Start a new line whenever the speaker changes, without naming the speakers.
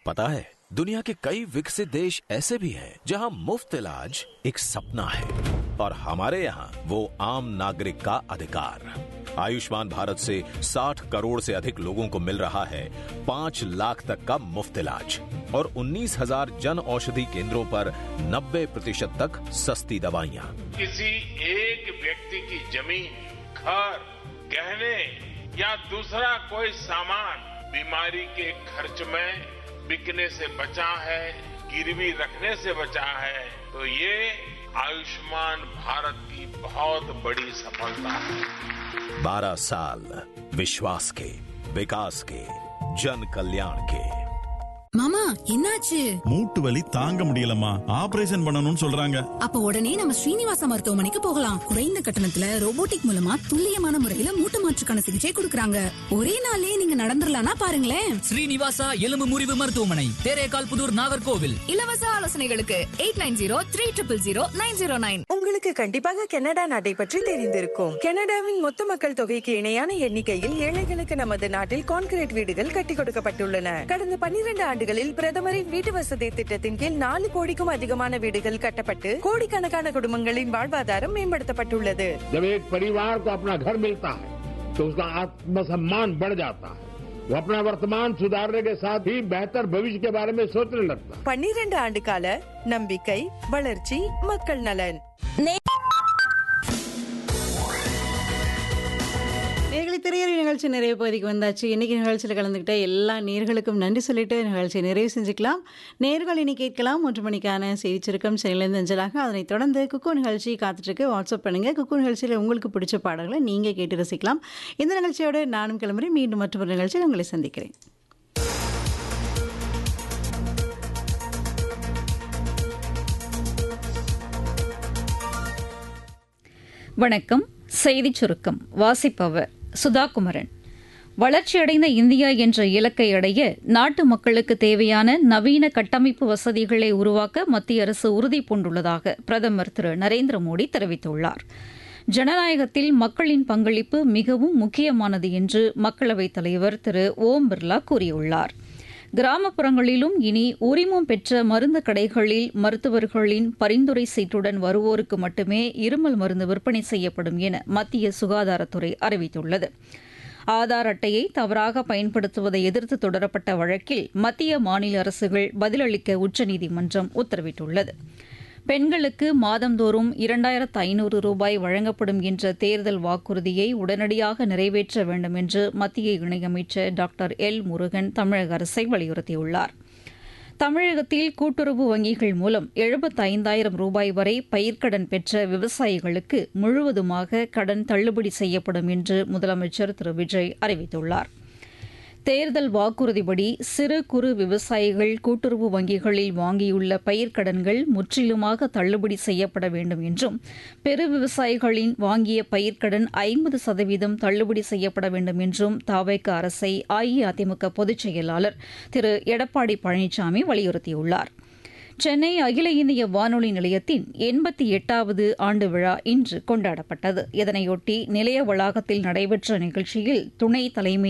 पता है दुनिया के कई विकसित देश ऐसे भी हैं जहां मुफ्त इलाज एक सपना है और हमारे यहाँ वो आम नागरिक का अधिकार आयुष्मान भारत से 60 करोड़ से अधिक लोगों को मिल रहा है पाँच लाख तक का मुफ्त इलाज और 19,000 जन औषधि केंद्रों पर 90 प्रतिशत तक सस्ती दवाइयाँ
किसी एक व्यक्ति की जमीन घर गहने या दूसरा कोई सामान बीमारी के खर्च में बिकने से बचा है गिरवी रखने से बचा है तो ये आयुष्मान भारत की बहुत बड़ी सफलता है
12 साल विश्वास के विकास के जन कल्याण के
மாமா என்னாச்சு
மூட்டு வலி தாங்க முடியலம்மா ஆபரேஷன் பண்ணணும்னு சொல்றாங்க
அப்ப உடனே நம்ம ஸ்ரீனிவாசா மருத்துவமனைக்கு போகலாம் குறைந்த கட்டணத்துல ரோபோட்டிக் மூலமா துல்லியமான முறையில மூட்டு மாற்றுக்கான சிகிச்சை கொடுக்கறாங்க ஒரே நாள்லயே நீங்க நடந்துடலாம்னா பாருங்களேன்
ஸ்ரீனிவாசா எலும்பு முறிவு மருத்துவமனை தேரேகால் புதூர் நாகர்கோவில்
இலவச ஆலோசனைகளுக்கு eight nine zero three triple zero nine zero nine
உங்களுக்கு கண்டிப்பாக கனடா நாட்டை பற்றி தெரிந்திருக்கும் கனடாவின் மொத்த மக்கள் தொகைக்கு இணையான எண்ணிக்கையில் ஏழைகளுக்கு நமது நாட்டில் கான்கிரீட் வீடுகள் கட்டி கொடுக்கப்பட்டுள்ளன கடந்த பன்னிரண்டு ஆண்டுகளில் பிரதமரின் வீட்டு வசதி திட்டத்தின் கீழ் நாலு கோடிக்கும் அதிகமான வீடுகள் கட்டப்பட்டு கோடிக்கணக்கான குடும்பங்களின் வாழ்வாதாரம் மேம்படுத்தப்பட்டுள்ளது
जब एक परिवार को अपना घर मिलता है तो उसका आत्मसम्मान बढ़ जाता है वो अपना वर्तमान सुधारने के साथ ही बेहतर भविष्य के बारे में सोचने लगता है
பன்னிரண்டு ஆண்டு கால நம்பிக்கை வளர்ச்சி மக்கள் நலன்
நேர்களை திரையறி நிகழ்ச்சி நிறைவு பகுதிக்கு வந்தாச்சு இன்னைக்கு நிகழ்ச்சியில் கலந்துக்கிட்ட எல்லா நேர்களுக்கும் நன்றி சொல்லிட்டு நிகழ்ச்சியை நிறைவு செஞ்சுக்கலாம் நேர்கள் இனி கேட்கலாம் மூன்று மணிக்கான செய்தி சுருக்கம் சென்னையிலேருந்து அஞ்சலாக அதனைத் தொடர்ந்து குக்கு நிகழ்ச்சி காத்துட்ருக்கு வாட்ஸ்அப் பண்ணுங்கள் குக்கு நிகழ்ச்சியில் உங்களுக்கு பிடிச்ச பாடல்களை நீங்கள் கேட்டு ரசிக்கலாம் இந்த நிகழ்ச்சியோடு நானும் கிளம்புறேன் மீண்டும் மற்றொரு நிகழ்ச்சியில் உங்களை சந்திக்கிறேன்
வணக்கம் செய்திச் சுருக்கம் வாசிப்பவர் சுதாகுமரன் வளர்ச்சியடைந்த இந்தியா என்ற இலக்கை அடைய நாட்டு மக்களுக்கு தேவையான நவீன கட்டமைப்பு வசதிகளை உருவாக்க மத்திய அரசு உறுதி பூண்டுள்ளதாக பிரதமர் திரு நரேந்திர மோடி தெரிவித்துள்ளார் ஜனநாயகத்தில் மக்களின் பங்களிப்பு மிகவும் முக்கியமானது என்று மக்களவைத் தலைவர் திரு ஓம் பிர்லா கூறியுள்ளார் கிராமப்புறங்களிலும் இனி உரிமம் பெற்ற மருந்து கடைகளில் மருத்துவர்களின் பரிந்துரை சீட்டுடன் வருவோருக்கு மட்டுமே இருமல் மருந்து விற்பனை செய்யப்படும் என மத்திய சுகாதாரத்துறை அறிவித்துள்ளது ஆதார் அட்டையை தவறாக பயன்படுத்துவதை எதிர்த்து தொடரப்பட்ட வழக்கில் மத்திய மாநில அரசுகள் பதிலளிக்க உச்சநீதிமன்றம் உத்தரவிட்டுள்ளது பெண்களுக்கு மாதந்தோறும் இரண்டாயிரத்து ஐநூறு ரூபாய் வழங்கப்படும் என்ற தேர்தல் வாக்குறுதியை உடனடியாக நிறைவேற்ற வேண்டும் என்று மத்திய இணையமைச்சர் டாக்டர் எல் முருகன் தமிழக அரசை வலியுறுத்தியுள்ளார் தமிழகத்தில் கூட்டுறவு வங்கிகள் மூலம் எழுபத்தைந்தாயிரம் ரூபாய் வரை பயிர்க்கடன் பெற்ற விவசாயிகளுக்கு முழுவதுமாக கடன் தள்ளுபடி செய்யப்படும் என்று முதலமைச்சர் திரு விஜய் அறிவித்துள்ளார் தேர்தல் வாக்குறுதிப்படி சிறு குறு விவசாயிகள் கூட்டுறவு வங்கிகளில் வாங்கியுள்ள பயிர்க்கடன்கள் முற்றிலுமாக தள்ளுபடி செய்யப்பட வேண்டும் என்றும் பெரு விவசாயிகளின் வாங்கிய பயிர்க்கடன் ஐம்பது சதவீதம் தள்ளுபடி செய்யப்பட வேண்டும் என்றும் தாவேக்க அரசை அஇஅதிமுக பொதுச் செயலாளர் திரு எடப்பாடி பழனிசாமி வலியுறுத்தியுள்ளார் சென்னை அகில இந்திய வானொலி நிலையத்தின் எண்பத்தி எட்டாவது ஆண்டு விழா இன்று கொண்டாடப்பட்டது இதனையொட்டி நிலைய வளாகத்தில் நடைபெற்ற நிகழ்ச்சியில் துணை தலைமை